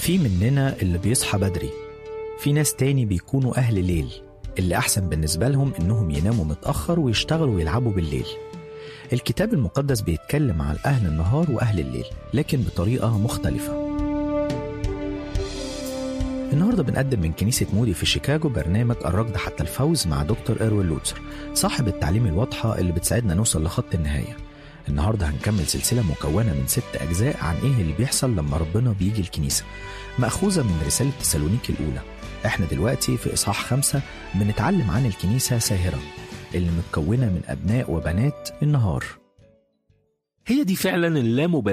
في مننا اللي بيصحى بدري في ناس تاني بيكونوا أهل ليل اللي أحسن بالنسبة لهم إنهم يناموا متأخر ويشتغلوا ويلعبوا بالليل الكتاب المقدس بيتكلم عن أهل النهار وأهل الليل لكن بطريقة مختلفة النهارده بنقدم من كنيسة مودي في شيكاغو برنامج الركض حتى الفوز مع دكتور إروين لوتسر صاحب التعليم الواضحة اللي بتساعدنا نوصل لخط النهاية النهارده هنكمل سلسلة مكونة من ست أجزاء عن إيه اللي بيحصل لما ربنا بيجي الكنيسة مأخوذة من رسالة تسالونيكي الأولى إحنا دلوقتي في إصحاح خمسة بنتعلم عن الكنيسة ساهرة اللي متكونة من أبناء وبنات النهار هي دي فعلا اللامبالاة